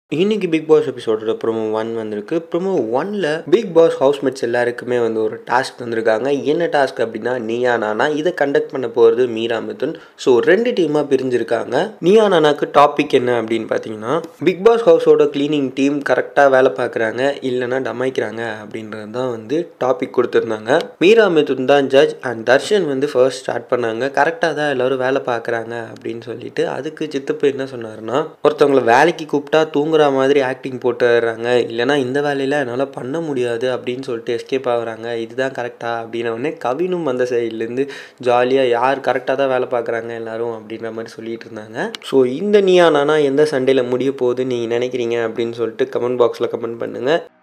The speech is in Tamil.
இன்னைக்கு பிக் பாஸ் எபிசோடோட ப்ரோமோ ஒன் வந்திருக்கு ப்ரோமோ ஒன்ல பிக் பாஸ் ஹவுஸ்மேட்ஸ் எல்லாருக்குமே வந்து ஒரு டாஸ்க் வந்திருக்காங்க என்ன டாஸ்க் அப்படின்னா நீயா நானா இதை கண்டக்ட் பண்ண போகிறது மீரா மிதுன் ஸோ ரெண்டு டீமாக பிரிஞ்சிருக்காங்க நீயா நானாக்கு டாபிக் என்ன அப்படின்னு பார்த்தீங்கன்னா பிக் பாஸ் ஹவுஸோட க்ளீனிங் டீம் கரெக்டாக வேலை பார்க்குறாங்க இல்லைன்னா டமாய்க்கிறாங்க அப்படின்றது தான் வந்து டாபிக் கொடுத்துருந்தாங்க மீரா மிதுன் தான் ஜட்ஜ் அண்ட் தர்ஷன் வந்து ஃபர்ஸ்ட் ஸ்டார்ட் பண்ணாங்க கரெக்டாக தான் எல்லோரும் வேலை பார்க்குறாங்க அப்படின்னு சொல்லிட்டு அதுக்கு சித்தப்பு என்ன சொன்னாருன்னா ஒருத்தவங்களை வேலைக்கு கூப்பிட்டா தூங்குற மாதிரி ஆக்டிங் போட்டுறாங்க இல்லைனா இந்த வேலையில் என்னால் பண்ண முடியாது அப்படின்னு சொல்லிட்டு எஸ்கேப் ஆகுறாங்க இதுதான் கரெக்டாக அப்படின்ன உடனே கவினும் அந்த சைட்லேருந்து ஜாலியாக யார் கரெக்டாக தான் வேலை பார்க்குறாங்க எல்லாரும் அப்படின்ற மாதிரி சொல்லிட்டு இருந்தாங்க ஸோ இந்த நீயா நானா எந்த சண்டேல முடிய போகுது நீங்கள் நினைக்கிறீங்க அப்படின்னு சொல்லிட்டு கமெண்ட் பாக்ஸில் கமெண்ட் பண்ணுங்கள்